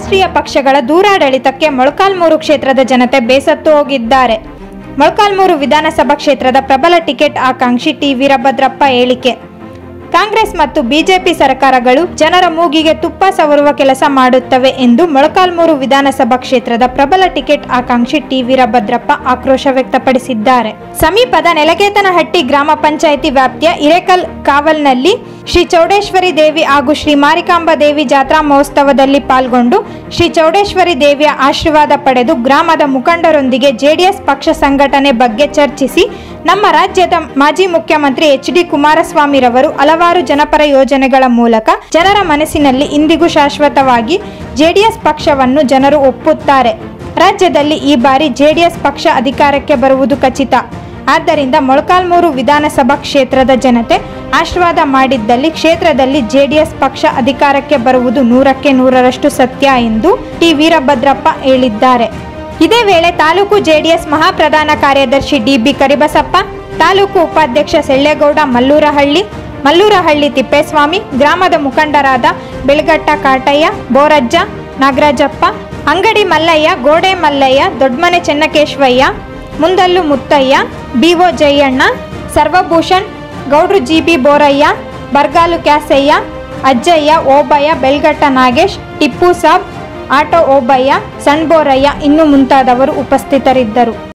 ರಾಷ್ಟ್ರೀಯ ಪಕ್ಷಗಳ ದೂರಾಡಳಿತಕ್ಕೆ ಮೊಳಕಾಲ್ಮೂರು ಕ್ಷೇತ್ರದ ಜನತೆ ಬೇಸತ್ತು ಹೋಗಿದ್ದಾರೆ ಮೊಳಕಾಲ್ಮೂರು ವಿಧಾನಸಭಾ ಕ್ಷೇತ್ರದ ಪ್ರಬಲ ಟಿಕೆಟ್ ಆಕಾಂಕ್ಷಿ ಟಿ ವೀರಭದ್ರಪ್ಪ ಹೇಳಿಕೆ ಕಾಂಗ್ರೆಸ್ ಮತ್ತು ಬಿಜೆಪಿ ಸರ್ಕಾರಗಳು ಜನರ ಮೂಗಿಗೆ ತುಪ್ಪ ಸವರುವ ಕೆಲಸ ಮಾಡುತ್ತವೆ ಎಂದು ಮೊಳಕಾಲ್ಮೂರು ವಿಧಾನಸಭಾ ಕ್ಷೇತ್ರದ ಪ್ರಬಲ ಟಿಕೆಟ್ ಆಕಾಂಕ್ಷಿ ಟಿ ವೀರಭದ್ರಪ್ಪ ಆಕ್ರೋಶ ವ್ಯಕ್ತಪಡಿಸಿದ್ದಾರೆ ಸಮೀಪದ ನೆಲಗೇತನಹಟ್ಟಿ ಗ್ರಾಮ ಪಂಚಾಯಿತಿ ವ್ಯಾಪ್ತಿಯ ಇರೇಕಲ್ ಕಾವಲ್ನಲ್ಲಿ ಶ್ರೀ ಚೌಡೇಶ್ವರಿ ದೇವಿ ಹಾಗೂ ಶ್ರೀ ಮಾರಿಕಾಂಬಾ ದೇವಿ ಜಾತ್ರಾ ಮಹೋತ್ಸವದಲ್ಲಿ ಪಾಲ್ಗೊಂಡು ಶ್ರೀ ಚೌಡೇಶ್ವರಿ ದೇವಿಯ ಆಶೀರ್ವಾದ ಪಡೆದು ಗ್ರಾಮದ ಮುಖಂಡರೊಂದಿಗೆ ಜೆಡಿಎಸ್ ಪಕ್ಷ ಸಂಘಟನೆ ಬಗ್ಗೆ ಚರ್ಚಿಸಿ ನಮ್ಮ ರಾಜ್ಯದ ಮಾಜಿ ಮುಖ್ಯಮಂತ್ರಿ ಎಚ್ ಡಿ ಕುಮಾರಸ್ವಾಮಿರವರು ಹಲವಾರು ಜನಪರ ಯೋಜನೆಗಳ ಮೂಲಕ ಜನರ ಮನಸ್ಸಿನಲ್ಲಿ ಇಂದಿಗೂ ಶಾಶ್ವತವಾಗಿ ಜೆಡಿಎಸ್ ಪಕ್ಷವನ್ನು ಜನರು ಒಪ್ಪುತ್ತಾರೆ ರಾಜ್ಯದಲ್ಲಿ ಈ ಬಾರಿ ಜೆಡಿಎಸ್ ಪಕ್ಷ ಅಧಿಕಾರಕ್ಕೆ ಬರುವುದು ಖಚಿತ ಆದ್ದರಿಂದ ಮೊಳಕಾಲ್ಮೂರು ವಿಧಾನಸಭಾ ಕ್ಷೇತ್ರದ ಜನತೆ ಆಶೀರ್ವಾದ ಮಾಡಿದ್ದಲ್ಲಿ ಕ್ಷೇತ್ರದಲ್ಲಿ ಜೆಡಿಎಸ್ ಪಕ್ಷ ಅಧಿಕಾರಕ್ಕೆ ಬರುವುದು ನೂರಕ್ಕೆ ನೂರರಷ್ಟು ಸತ್ಯ ಎಂದು ಟಿ ವೀರಭದ್ರಪ್ಪ ಹೇಳಿದ್ದಾರೆ ಇದೇ ವೇಳೆ ತಾಲೂಕು ಜೆಡಿಎಸ್ ಮಹಾಪ್ರಧಾನ ಕಾರ್ಯದರ್ಶಿ ಡಿಬಿ ಕರಿಬಸಪ್ಪ ತಾಲೂಕು ಉಪಾಧ್ಯಕ್ಷ ಸೆಳ್ಳೆಗೌಡ ಮಲ್ಲೂರಹಳ್ಳಿ ಮಲ್ಲೂರಹಳ್ಳಿ ತಿಪ್ಪೇಸ್ವಾಮಿ ಗ್ರಾಮದ ಮುಖಂಡರಾದ ಬೆಳಗಟ್ಟ ಕಾಟಯ್ಯ ಬೋರಜ್ಜ ನಾಗರಾಜಪ್ಪ ಅಂಗಡಿ ಮಲ್ಲಯ್ಯ ಗೋಡೆ ಮಲ್ಲಯ್ಯ ದೊಡ್ಡಮನೆ ಚೆನ್ನಕೇಶ್ವಯ್ಯ ಮುಂದಲ್ಲು ಮುತ್ತಯ್ಯ ಬಿಒ ಜಯಣ್ಣ ಸರ್ವಭೂಷಣ್ ಗೌಡ್ರು G B Borayya Bargalu Kyasayya Ajjayya Obayya Belagatta Nagesh Tipu Sab auto Obayya Sanborayya ಇನ್ನು ಮುಂತಾದವರು ಉಪಸ್ಥಿತರಿದ್ದರು